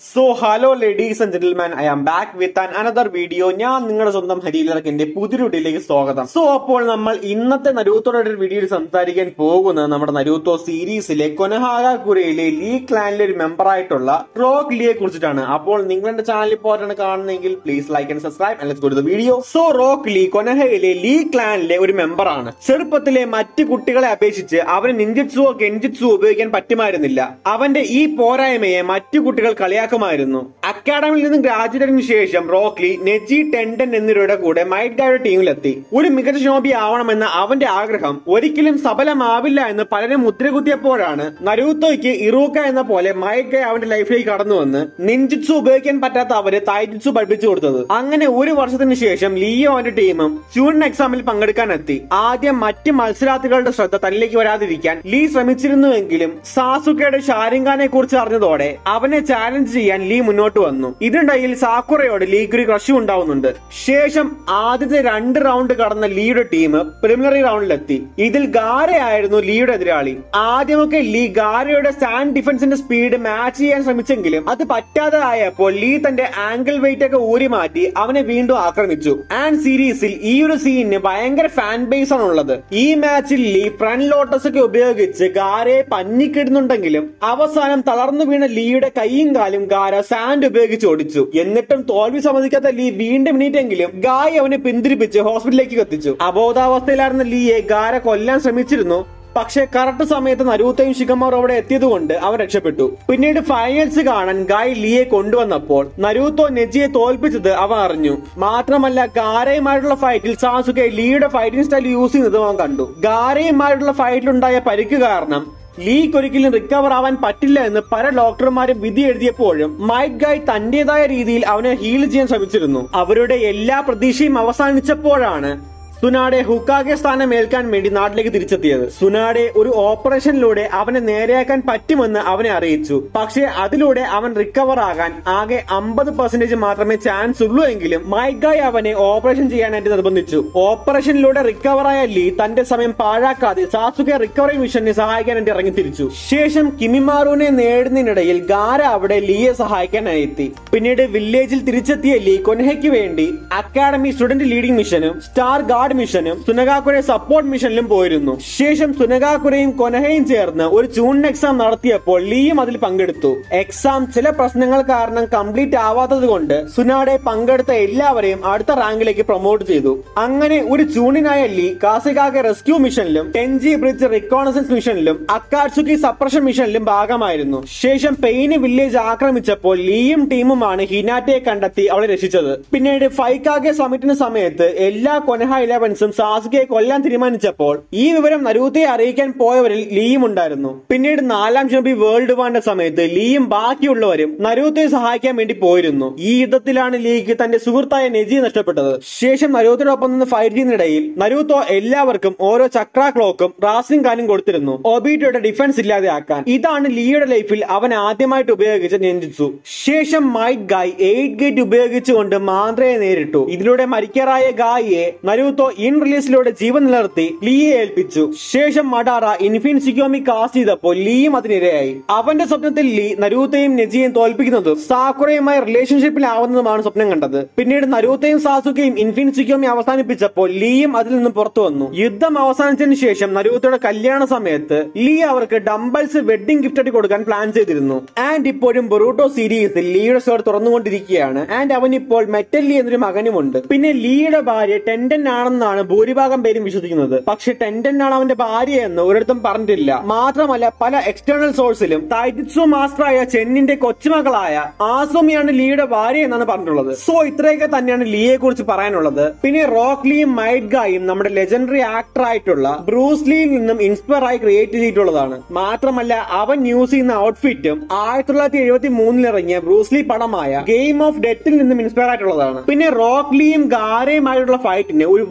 so hello ladies and gentleman I am back with an another video ഞാൻ നിങ്ങളുടെ സ്വന്തം ഹരിയിലറക്കിന്റെ പുതിയൊരു വീഡിയോയിലേക്ക് സ്വാഗതം സോ അപ്പോൾ നമ്മൾ ഇന്നത്തെ നരൂത്തോടെ ഒരു വീഡിയോയിൽ സംസാരിക്കാൻ പോകുന്നത് നമ്മുടെ നരൂത്തോ സീരീസിലെ കൊനഹാഗുരയിലെ ലീ ക്ലാനിലെ ഒരു മെമ്പർ ആയിട്ടുള്ള റോക്ക് ലീയെ കുറിച്ചിട്ടാണ് അപ്പോൾ നിങ്ങൾ എന്റെ ചാനൽ ഇപ്പോഴാണ് കാണുന്നതെങ്കിൽ please like and subscribe and കൊടുത്ത വീഡിയോ സോ റോക്ക് ലീ കൊനഹയിലെ ലീ ക്ലാനിലെ ഒരു മെമ്പറാണ് ചെറുപ്പത്തിലെ മറ്റ് കുട്ടികളെ അപേക്ഷിച്ച് അവന് നിഞ്ചിത്സുവോ കെഞ്ചിത്സുവോ ഉപയോഗിക്കാൻ പറ്റുമായിരുന്നില്ല അവന്റെ ഈ പോരായ്മയെ മറ്റു കുട്ടികൾ കളിയാക്കുമായിരുന്നു അക്കാഡമിയിൽ നിന്ന് ഗ്രാജുവേറ്റിന് ശേഷം റോക്ലി നെജി ടെൻഡൻ എന്നിവരുടെ കൂടെ മൈറ്റ് ഗായുടെ ടീമിലെത്തി ഒരു മികച്ച ശോഭി ആവണമെന്ന അവന്റെ ആഗ്രഹം ഒരിക്കലും സഫലമാവില്ല എന്ന് പലരും മുദ്രകുത്തിയപ്പോഴാണ് നരൂത്തോയ്ക്ക് ഇറൂക്ക എന്ന പോലെ മൈറ്റ് ഗായ് അവന്റെ ലൈഫിലേക്ക് കടന്നു വന്ന് നിഞ്ചിത്സു ഉപയോഗിക്കാൻ പറ്റാത്ത അവര് തായ്ജിത്സു പഠിപ്പിച്ചു കൊടുത്തത് അങ്ങനെ ഒരു വർഷത്തിന് ശേഷം ലിയോ അവന്റെ ടീമും ജൂൺ എക്സാമിൽ പങ്കെടുക്കാനെത്തി ആദ്യം മറ്റ് മത്സരാർത്ഥികളുടെ ശ്രദ്ധ തന്നിലേക്ക് വരാതിരിക്കാൻ ലീ ശ്രമിച്ചിരുന്നുവെങ്കിലും സാസുക്കയുടെ ഷാരിങ്കാനെ കുറിച്ച് അറിഞ്ഞതോടെ അവനെ ചാലഞ്ച് ചെയ്യാൻ ലീ മുന്നോട്ട് വന്നു ഇതിനിടയിൽ സാക്കുറയോട് ലീക്ക് ഒരു ക്രഷും ഉണ്ടാവുന്നുണ്ട് ശേഷം ആദ്യത്തെ രണ്ട് റൗണ്ട് കടന്ന ലീയുടെ ടീം പ്രിലിമിനറി റൗണ്ടിലെത്തി ഇതിൽ ഗാരയായിരുന്നു ലീയുടെ എതിരാളി ആദ്യമൊക്കെ ലീ ഗാരയുടെ സ്റ്റാൻഡ് ഡിഫൻസിന്റെ സ്പീഡ് മാച്ച് ചെയ്യാൻ ശ്രമിച്ചെങ്കിലും അത് പറ്റാതെ ആയപ്പോൾ ലീ തന്റെ ആംഗിൾ വെയിറ്റ് ഒക്കെ ഊരി മാറ്റി അവനെ വീണ്ടും ആക്രമിച്ചു ആൻഡ് സീരീസിൽ ഈ ഒരു സീനിന് ഭയങ്കര ഫാൻ ബേസ് ആണ് ഉള്ളത് ഈ മാച്ചിൽ ലീ ഫ്രണ്ട് ലോട്ടസ് ഒക്കെ ഉപയോഗിച്ച് ഗാരയെ പഞ്ഞിക്കിടുന്നുണ്ടെങ്കിലും അവസാനം തളർന്നു വീണ ലീയുടെ കൈയും കാലും ഗാര സാൻഡ് ഉപയോഗിച്ച് ഓടിച്ചു എന്നിട്ടും തോൽവി സമ്മതിക്കാത്ത ലീ വീണ്ടും എണീറ്റെങ്കിലും ഗായ് അവനെ പിന്തിരിപ്പിച്ച് ഹോസ്പിറ്റലിലേക്ക് കത്തിച്ചു അബോധാവസ്ഥയിലായിരുന്ന ലീയെ ഗാര കൊല്ലാൻ ശ്രമിച്ചിരുന്നു പക്ഷേ കറക്റ്റ് സമയത്ത് നരൂത്തയും ശിഖമാറും അവിടെ എത്തിയതുകൊണ്ട് അവൻ രക്ഷപ്പെട്ടു പിന്നീട് ഫൈനൽസ് കാണാൻ ഗായ് ലീയെ കൊണ്ടുവന്നപ്പോൾ നരൂത്തോ നെജിയെ തോൽപ്പിച്ചത് അവൻ അറിഞ്ഞു മാത്രമല്ല ഗാരയുമായിട്ടുള്ള ഫൈറ്റിൽ സാസുകെ ലീയുടെ ഫൈറ്റിംഗ് സ്റ്റൈൽ യൂസ് ചെയ്യുന്നത് അവൻ കണ്ടു ഗാരയുമായിട്ടുള്ള ഫൈറ്റിലുണ്ടായ പരിക്ക് കാരണം ലീക്ക് ഒരിക്കലും റിക്കവർ ആവാൻ പറ്റില്ല എന്ന് പല ഡോക്ടർമാരും വിധി എഴുതിയപ്പോഴും മൈറ്റ് ഗായ് തന്റേതായ രീതിയിൽ അവനെ ഹീൽ ചെയ്യാൻ ശ്രമിച്ചിരുന്നു അവരുടെ എല്ലാ പ്രതീക്ഷയും അവസാനിച്ചപ്പോഴാണ് സുനാടെ ഹുക്കാകെ സ്ഥാനം ഏൽക്കാൻ വേണ്ടി നാട്ടിലേക്ക് തിരിച്ചെത്തിയത് സുനാടെ ഒരു ഓപ്പറേഷനിലൂടെ അവനെ നേരെയാക്കാൻ പറ്റുമെന്ന് അവനെ അറിയിച്ചു പക്ഷേ അതിലൂടെ അവൻ റിക്കവർ ആകാൻ ആകെ അമ്പത് പെർസെന്റേജ് മാത്രമേ ചാൻസ് ഉള്ളൂ എങ്കിലും മൈഗായ് അവനെ ഓപ്പറേഷൻ ചെയ്യാനായിട്ട് നിർബന്ധിച്ചു ഓപ്പറേഷനിലൂടെ റിക്കവർ ആയ ലീ തന്റെ സമയം പാഴാക്കാതെ സാസുകെ റിക്കവറി മിഷനെ സഹായിക്കാനായിട്ട് ഇറങ്ങി തിരിച്ചു ശേഷം കിമിമാറുവിനെ നേടുന്നതിനിടയിൽ ഗാര അവിടെ ലീയെ സഹായിക്കാനായി എത്തി പിന്നീട് വില്ലേജിൽ തിരിച്ചെത്തിയ ലീ കൊൻഹയ്ക്ക് വേണ്ടി അക്കാഡമി സ്റ്റുഡന്റ് ലീഡിംഗ് മിഷനും സ്റ്റാർ ഗാർഡ് മിഷനും സുനഗാക്കുരെ സപ്പോർട്ട് മിഷനിലും പോയിരുന്നു ശേഷം സുനഗാക്കുരയും കൊനഹയും ചേർന്ന് ഒരു ജൂൺ എക്സാം നടത്തിയപ്പോൾ ലീയും അതിൽ പങ്കെടുത്തു എക്സാം ചില പ്രശ്നങ്ങൾ കാരണം കംപ്ലീറ്റ് ആവാത്തത് കൊണ്ട് സുനാടെ പങ്കെടുത്ത എല്ലാവരെയും അടുത്ത റാങ്കിലേക്ക് പ്രൊമോട്ട് ചെയ്തു അങ്ങനെ ഒരു ജൂണിനായ ലീ കാസികാകെ റെസ്ക്യൂ മിഷനിലും ടെൻജി ബ്രിഡ്ജ് റിക്കോണസൻസ് മിഷനിലും അക്കാട്സുക്കി സപ്രഷൻ മിഷനിലും ഭാഗമായിരുന്നു ശേഷം പെയിന് വില്ലേജ് ആക്രമിച്ചപ്പോൾ ലീയും ടീമുമാണ് ഹിനാറ്റയെ കണ്ടെത്തി അവളെ രക്ഷിച്ചത് പിന്നീട് ഫൈക്കാകെ സമിറ്റിന് സമയത്ത് എല്ലാ കൊനഹ ഇലവൻസും സാസുകയെ കൊല്ലാൻ തീരുമാനിച്ചപ്പോൾ ഈ വിവരം നരൂത്തയെ അറിയിക്കാൻ പോയവരിൽ ലീയും ഉണ്ടായിരുന്നു പിന്നീട് നാലാം ഷോബി വേൾഡ് വാറിന്റെ സമയത്ത് ലീയും ബാക്കിയുള്ളവരും നരൂത്തയെ സഹായിക്കാൻ വേണ്ടി പോയിരുന്നു ഈ യുദ്ധത്തിലാണ് ലീക്ക് തന്റെ സുഹൃത്തായ നെജി നഷ്ടപ്പെട്ടത് ശേഷം നരൂത്തയോടൊപ്പം നിന്ന് ഫൈറ്റ് ചെയ്യുന്നതിനിടയിൽ നരൂത്തോ എല്ലാവർക്കും ഓരോ ചക്ര ക്ലോക്കും റാസിംഗ് കാനും കൊടുത്തിരുന്നു ഒബീറ്റോയുടെ ഡിഫൻസ് ഇല്ലാതെയാക്കാൻ ഇതാണ് ലീയുടെ ലൈഫിൽ അവൻ ആദ്യമായിട്ട് ഉപയോഗിച്ച നെഞ്ചിത്സു ശേഷം മൈറ്റ് ഗായ് എയ്റ്റ് ഗേറ്റ് ഉപയോഗിച്ചുകൊണ്ട് മാന്ത്രയെ നേരിട്ടു ഇതിലൂടെ മരിക്കാറായ ഗായിയെ നരൂത്തോ ഇൻ റിലീസിലൂടെ ജീവൻ നിലനിർത്തി ലീയെ ഏൽപ്പിച്ചു ശേഷം മഡാറ ഇൻഫിൻ സിക്കോമി കാസ്റ്റ് ചെയ്തപ്പോൾ ലീയും അതിനിരയായി അവന്റെ സ്വപ്നത്തിൽ ലീ നരൂത്തയും നെജിയെയും തോൽപ്പിക്കുന്നതും സാക്കുറയുമായി റിലേഷൻഷിപ്പിലാവുന്നതുമാണ് സ്വപ്നം കണ്ടത് പിന്നീട് നരൂത്തയും സാസുക്കയും ഇൻഫിൻ സിക്കോമി അവസാനിപ്പിച്ചപ്പോൾ ലീയും അതിൽ നിന്ന് പുറത്തു വന്നു യുദ്ധം അവസാനിച്ചതിന് ശേഷം നരൂത്തയുടെ കല്യാണ സമയത്ത് ലീ അവർക്ക് ഡംബൽസ് വെഡിങ് ഗിഫ്റ്റ് ആയിട്ട് കൊടുക്കാൻ പ്ലാൻ ചെയ്തിരുന്നു ആൻഡ് ഇപ്പോഴും ബൊറൂട്ടോ സീരീസിൽ ലീയുടെ സ്റ്റോർ തുറന്നുകൊണ്ടിരിക്കുകയാണ് ആൻഡ് അവൻ ഇപ്പോൾ മെറ്റൽ ലീ എന്നൊരു മകനുമുണ്ട് പിന്നെ ലീയുടെ ഭാര്യ ടെൻഡൻ ആണെന്നാണ് ഭൂരിഭാഗം പേരും വിശ്വസിക്കുന്നത് പക്ഷെ ടെൻഡൻ ആണ് അവന്റെ ഭാര്യ എന്ന് ഒരിടത്തും പറഞ്ഞിട്ടില്ല മാത്രമല്ല പല എക്സ്റ്റേണൽ സോഴ്സിലും തൈജിത്സു മാസ്റ്ററായ ചെന്നിന്റെ കൊച്ചുമകളായ ആസുമിയാണ് ലീയുടെ ഭാര്യ എന്നാണ് പറഞ്ഞിട്ടുള്ളത് സോ ഇത്രയൊക്കെ തന്നെയാണ് ലീയെ കുറിച്ച് പറയാനുള്ളത് പിന്നെ റോക്ക് ലീയും മൈറ്റ് ഗായും നമ്മുടെ ലെജൻഡറി ആക്ടർ ആയിട്ടുള്ള ബ്രൂസ് ലീയിൽ നിന്നും ഇൻസ്പയർ ആയി ക്രിയേറ്റ് ചെയ്തിട്ടുള്ളതാണ് മാത്രമല്ല അവൻ യൂസ് ചെയ്യുന്ന ഔട്ട്ഫിറ്റും ആയിരത്തി തൊള്ളായിരത്തി എഴുപത്തി മൂന്നിൽ ഇറങ്ങിയ ബ്രൂസ് ലീ പടമായ ഗെയിം ഓഫ് ഡെത്തിൽ നിന്നും ഇൻസ്പയർ ആയിട്ടുള്ളതാണ് പിന്നെ റോക്ക് ലീയും ഗാരയുമായിട്ടുള്ള ഫൈറ്റിന് ഒരു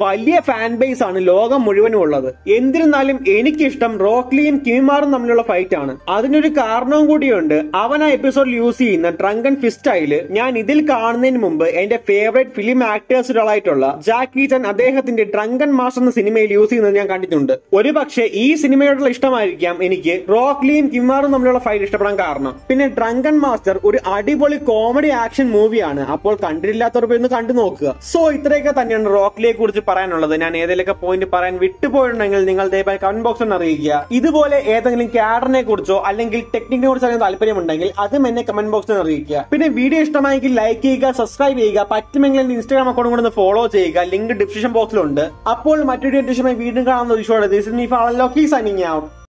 വലിയ ഫാൻ ബേസ് ആണ് ലോകം മുഴുവനും ഉള്ളത് എന്നിരുന്നാലും എനിക്കിഷ്ടം റോക്ലിയും കിമിമാറും തമ്മിലുള്ള ഫൈറ്റ് ആണ് അതിനൊരു കാരണവും കൂടിയുണ്ട് അവൻ ആ എപ്പിസോഡിൽ യൂസ് ചെയ്യുന്ന ഡ്രങ്കൻ ഫിസ്റ്റൈല് ഞാൻ ഇതിൽ കാണുന്നതിന് മുമ്പ് എന്റെ ഫേവറേറ്റ് ഫിലിം ആക്ടേഴ്സ് ഒരാളായിട്ടുള്ള ജാക്കി ചൻ അദ്ദേഹത്തിന്റെ ഡ്രങ്കൻ മാസ്റ്റർ എന്ന സിനിമയിൽ യൂസ് ചെയ്യുന്നത് ഞാൻ കണ്ടിട്ടുണ്ട് ഒരു പക്ഷേ ഈ സിനിമയോടുള്ള ഇഷ്ടമായിരിക്കാം എനിക്ക് റോക്ലിയും കിമാറും തമ്മിലുള്ള ഫൈറ്റ് ഇഷ്ടപ്പെടാൻ കാരണം പിന്നെ ഡ്രങ്കൻ മാസ്റ്റർ ഒരു അടിപൊളി കോമഡി ആക്ഷൻ മൂവിയാണ് അപ്പോൾ കണ്ടിട്ടില്ലാത്തവർ പോയി ഒന്ന് കണ്ടു നോക്കുക സോ ഇത്രയൊക്കെ തന്നെയാണ് റോക്ലിയെ കുറിച്ച് പറയാനുള്ളത് ഞാൻ ഏതെങ്കിലുമൊക്കെ പോയിന്റ് പറയാൻ വിട്ടുപോയിട്ടുണ്ടെങ്കിൽ നിങ്ങൾ ദയവായി കമന്റ് ബോക്സിൽ അറിയിക്കുക ഇതുപോലെ ഏതെങ്കിലും ക്യാഡറിനെ കുറിച്ചോ അല്ലെങ്കിൽ ടെക്നിക്കിനെ കുറിച്ചോ അറിയാൻ താല്പര്യമുണ്ടെങ്കിൽ അതും എന്നെ കമന്റ് ബോക്സിൽ അറിയിക്കുക പിന്നെ വീഡിയോ ഇഷ്ടമായെങ്കിൽ ലൈക്ക് ചെയ്യുക സബ്സ്ക്രൈബ് ചെയ്യുക പറ്റുമെങ്കിൽ എന്റെ ഇൻസ്റ്റാഗ്രാം അക്കൗണ്ട് കൂടെ ഫോളോ ചെയ്യുക ലിങ്ക് ഡിസ്ക്രിപ്ഷൻ ബോക്സിലുണ്ട് അപ്പോൾ മറ്റൊരു ഡിഷമായി വീണ്ടും കാണുന്ന ഒരു ഷോയുടെ ദിസ് മീ ഫാളോ സൈനിങ് ഔട്ട്